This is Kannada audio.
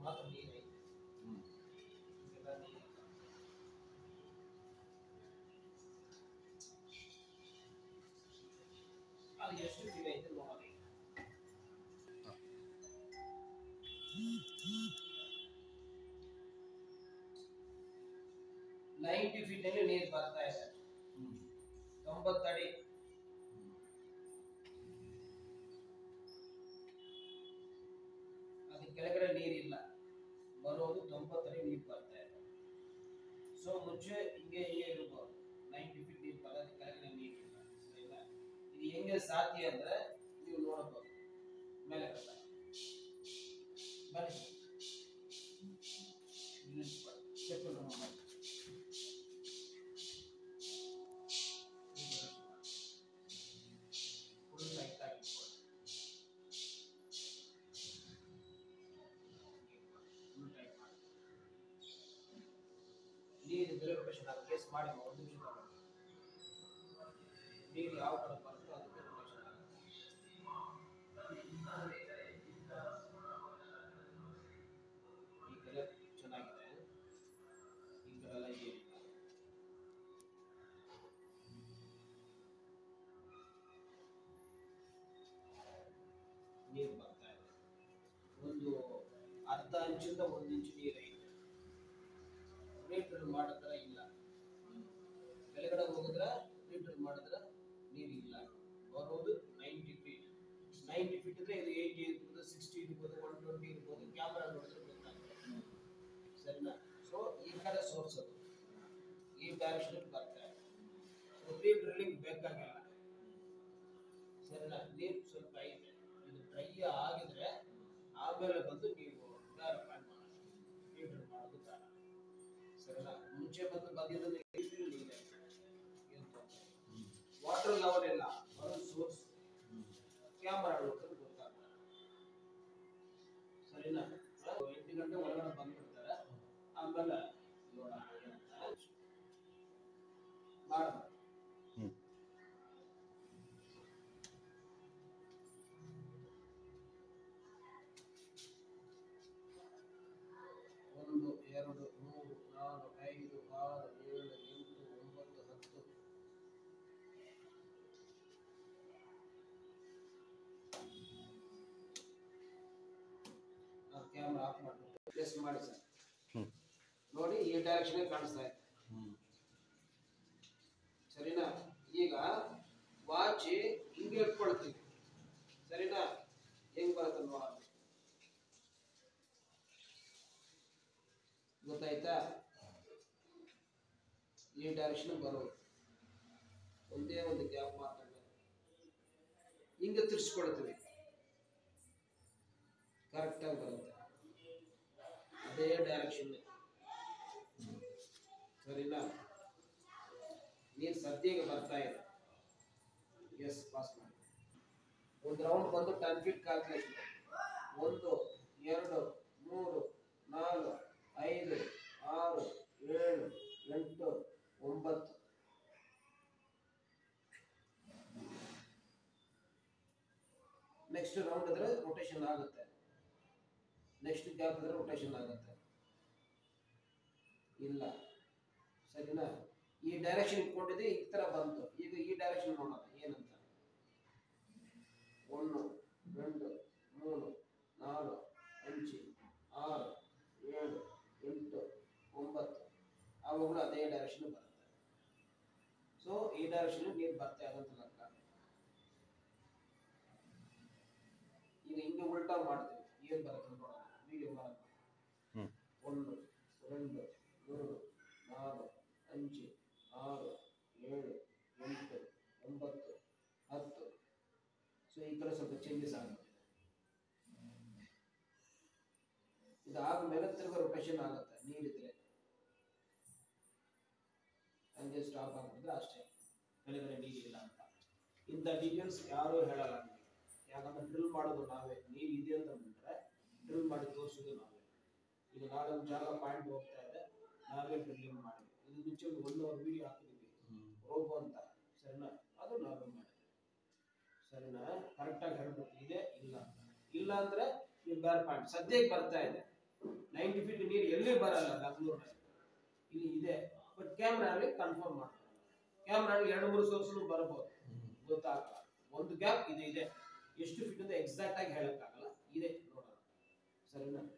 ಮಾತ್ರ ನೀರೈತೆ ಹ್ಮ್. ಇದೆಲ್ಲ ನೀರಿಲ್ಲ ಅದು ಎಷ್ಟು ಫೀಟ್ ಐತೆ ನೋಡೋಣ ಈಗ. ನೈಂಟಿ ಫೀಟ್ ಅಲ್ಲಿ ನೀರು ಬರ್ತಾ ಇದೆ ಹ್ಮ್. ತೊಂಬತ್ತಡಿ ಅದು ಕೆಳಗಡೆ ನೀರಿಲ್ಲ ಬರೋದು ತೊಂಬತ್ತಡಿ ನೀರು ಬರ್ತಾ ಇದೆ ಸೊ ಮುಂಚೆ ಹಿಂಗೆ ಹಿಂಗೆ ಇರ್ಬೋದು ನೈಂಟಿ ಫೀಟ್ ನೀರು ಬರೋದು ಕೆಳಗಡೆ ನೀರಿಲ್ಲ ಸರಿನಾ ಇದು ಹೆಂಗೆ ಸಾಧ್ಯ ಅಂದ್ರೆ ನೀವು ನೋಡಬಹುದು ಮೇಲೆ ಕಟ್ಟ ಬನ್ನಿ ಚೆಕ್ ಮಾಡಿ ಫುಲ್ ಲೈಟ್ ಆಗಿ ಫುಲ್ ಟೈಟ್ ಮಾಡಿ ನೀರು ಬೆಲೆ ರೊಟೇಷನ್ ಆಗಿ ಕೇಸ್ ಮಾಡಿ ಒಂದು ನಿಮಿಷ ತಗೊಳ್ಳಿ ನೀರು ಯಾವ ಕಡೆ ಬರುತ್ತೋ ಅದಕ್ಕೆ ರೊಟೇಷನ್ ಈ ಕಡೆ ಚೆನ್ನಾಗಿದೆ ಈ ಕಡೆ ಎಲ್ಲ ಏನಿಲ್ಲ ನೀರು ಬರ್ತಾ ಇದೆ ಒಂದು ಅರ್ಧ ಇಂಚಿಂದ ಒಂದು ಇಂಚು ನೀರು ಐತೆ ರೀಫಿಲ್ ಮಾಡಿದ್ರ ಇಲ್ಲ ಕೆಳಗಡೆ ಹೋಗಿದ್ರೆ ರೀಫಿಲ್ ಮಾಡಿದ್ರೆ ನೀರು ಇಲ್ಲ ಬರೋದು ನೈಂಟಿ ಫೀಟ್ ನೈಂಟಿ ಫೀಟ್ ಇದ್ರೆ ಇದು ಏಯ್ಟಿ ಇರ್ಬೋದು ಸಿಕ್ಸ್ಟಿ ಇರ್ಬೋದು ಒನ್ ಟ್ವೆಂಟಿ ಇರ್ಬೋದು ಕ್ಯಾಮ್ರಾ ನೋಡಿದ್ರೆ ಗೊತ್ತಾಗ್ತದೆ ಸರಿನಾ ಸೊ ಈ ಕಡೆ ಸೋರ್ಸ್ ಅದು ಈ ಡೈರೆಕ್ಷನ್ ಬರ್ತಾ ಇದೆ ಸೊ ರೀ ಡ್ರಿಲ್ಲಿಂಗ್ ಬೇಕಾಗಿಲ್ಲ ಸರಿನಾ ನೀರು ಸ್ವಲ್ಪ ಐತೆ ಇದು ಡ್ರೈ ಆಗಿದ್ರೆ ಆಮೇಲೆ ಬಂದು ನೀವು ಪ್ಲಾನ್ ಮಾಡಿ ಫಿಲ್ಟರ್ ಮಾಡೋದು ಬೇಡ ಸರಿನಾ ಮುಂಚೆ ಬಂದು ಬಂದಿರೋದು ನೀರು ನೀರೇ ವಾಟರ್ ಲೆವೆಲ್ ಇಲ್ಲ ಬರೋ ಸೋರ್ಸ್ ಕ್ಯಾಮರಾ ನೋಡ್ಕೊಂಡು ಗೊತ್ತಾಗ್ತದೆ ಸರಿನಾ ಎಂಟು ಗಂಟೆ ಒಳಗಡೆ ಬಂದ್ಬಿಡ್ತಾರೆ ಆಮೇಲೆ ನೋಡೋಣ ಏನಂತ ಮಾಡೋಣ ಹ್ಮ್. ಒಂದು ಎರಡು ಮೂರು ನಾಲ್ಕು ಐದು ಆರು ಏಳು ಎಂಟು ಒಂಬತ್ತು ಹತ್ತು ಕ್ಯಾಮ್ರಾ ಆಫ್ ಮಾಡ್ಬಿಟ್ಟು ಪ್ರೆಸ್ ಮಾಡಿ ಸರ್ ಹ್ಮ್. ನೋಡಿ ಈ ಡೈರೆಕ್ಷನ್ ಕಾಣಿಸ್ತಾ ಇದೆ ಹ್ಮ್. ಸರಿನಾ ಈಗ ವಾಚ್ ಹಿಂಗೆ ಇಟ್ಕೊಳ್ತೀವಿ ಸರಿನಾ ಹೆಂಗ್ ಬರುತ್ತೆ ನೋಡೋಣ ಗೊತ್ತಾಯ್ತಾ ಈ ಡೈರೆಕ್ಷನ್ ಬರೋದು ಒಂದೇ ಒಂದು ಗ್ಯಾಪ್ ಮಾತ್ರ ಹಿಂಗೆ ತಿರ್ಸ್ಕೊಳ್ತೀವಿ ಕರೆಕ್ಟಾಗಿ ಬರುತ್ತೆ ಅದೇ ಡೈರೆಕ್ಷನ್ ಸರಿನಾ ನೀರು ಸದ್ಯಕ್ಕೆ ಬರ್ತಾ ಇದೆ ಎಸ್ ಪಾಸ್ ಮಾಡಿ ಒಂದು ರೌಂಡ್ ಬಂದು ಟೆನ್ ಫೀಟ್ ಕ್ಯಾಲ್ಕುಲೇಷನ್ ಒಂದು ಎರಡು ಮೂರು ನಾಲ್ಕು ಐದು ಆರು ಏಳು ಎಂಟು ಒಂಬತ್ತು ನೆಕ್ಸ್ಟ್ ರೌಂಡ್ ಇದ್ರೆ ರೊಟೇಷನ್ ಆಗುತ್ತೆ ನೆಕ್ಸ್ಟ್ ಗ್ಯಾಪ್ ಇದ್ರೆ ರೊಟೇಷನ್ ಆಗುತ್ತೆ ಇಲ್ಲ ಸರಿನಾ ಈ ಡೈರೆಕ್ಷನ್ ಇಟ್ಕೊಂಡಿದ್ದೆ ಈ ತರ ಬಂತು ಈಗ ಈ ಡೈರೆಕ್ಷನ್ ನೋಡೋಣ ಏನಂತ ಒಂದು రెండు ಮೂರು ನಾಲ್ಕು ಅಂಚು ಆರು ಏಳು ಎಂಟು ಒಂಬತ್ತು ಅವುಗಳು ಅದೇ ಡೈರೆಕ್ಷನ್ ಬರುತ್ತೆ ಸೊ ಈ ಡೈರೆಕ್ಷನ್ ನೀರು ಬರ್ತಾ ಇದೆ ಅಂತ ಲೆಕ್ಕ ಈಗ ಹಿಂಗೆ ಉಲ್ಟಾ ಮಾಡ್ತೀವಿ ಏನು ಬರುತ್ತೆ ನೋಡೋಣ ವಿಡಿಯೋ ಮಾಡೋಣ ಹ್ಮ್. ಒಂದು రెండు ಮೂರು ನಾಲ್ಕು ಅಂಚು ಆರು ಏಳು ಎಂಟು ಒಂಬತ್ತು ಹತ್ತು ಸೊ ಈ ಕಡೆ ಸ್ವಲ್ಪ ಚೇಂಜಸ್ ಆಗುತ್ತೆ ಇದಾದ್ಮೇಲೆ ತಿರ್ಗಾ ರೊಟೇಷನ್ ಆಗುತ್ತೆ ನೀರಿದ್ರೆ ಹಂಗೆ ಸ್ಟಾಪ್ ಆಗ್ಬಿಟ್ರೆ ಅಷ್ಟೇ ಕೆಳಗಡೆ ನೀರಿಲ್ಲ ಅಂತ ಇಂಥ ಡೀಟೇಲ್ಸ್ ಯಾರೂ ಹೇಳಲ್ಲ ನಿಮಗೆ ಯಾಕಂದ್ರೆ ಡ್ರಿಲ್ ಮಾಡೋದು ನಾವೇ ನೀರು ಇದೆ ಅಂತ ಬಿಟ್ರೆ ಡ್ರಿಲ್ ಮಾಡಿ ತೋರಿಸೋದು ನಾವೇ ಈಗ ನಾಳೆ ಒಂದು ಜಾಗ ಪಾಯಿಂಟ್ ಹೋಗ್ತಾ ಇದೆ ನಾವೇ ಡ್ರಿಲ್ಲಿಂಗ್ ಮಾಡಿದ್ವಿ ಇದು ಮುಂಚೆ ಒಂದು ಒನ್ ಅವರ್ ವಿಡಿಯೋ ಹಾಕಿದ್ವಿ ಹ್ಮ್. ರೋಬೋ ಅಂತ ಸರಿನಾ ಅದು ನಾವೇ ಮಾಡಿದ್ವಿ ಸರಿನಾ ಕರೆಕ್ಟಾಗಿ ಹೇಳ್ಬೇಕು ಇದೆ ಇಲ್ಲ ಅಂತ ಇಲ್ಲ ಅಂದ್ರೆ ನೀವು ಬೇರೆ ಪಾಯಿಂಟ್ ಸದ್ಯಕ್ಕೆ ಬರ್ತಾ ಇದೆ ನೈಂಟಿ ಫೀಟ್ ನೀರು ಎಲ್ಲಿ ಬರಲ್ಲ ಬೆಂಗಳೂರಲ್ಲಿ ಇಲ್ಲಿ ಇದೆ ಬಟ್ ಕ್ಯಾಮ್ರಾಲಿ ಕನ್ಫರ್ಮ್ ಮಾಡ್ತಾರೆ ಕ್ಯಾಮ್ರಾಲಿ ಎರಡು ಮೂರು ಸೋರ್ಸ್ನು ಬರಬಹುದು ಗೊತ್ತಾಗಲ್ಲ ಒಂದು ಗ್ಯಾಪ್ ಇದು ಇದೆ ಎಷ್ಟು ಫೀಟ್ ಅಂತ ಎಕ್ಸಾಕ್ಟ್ ಆಗಿ ಹೇಳಕ್ಕಾಗಲ್ಲ ಇದೆ ನೋಡೋಣ ಸರಿನಾ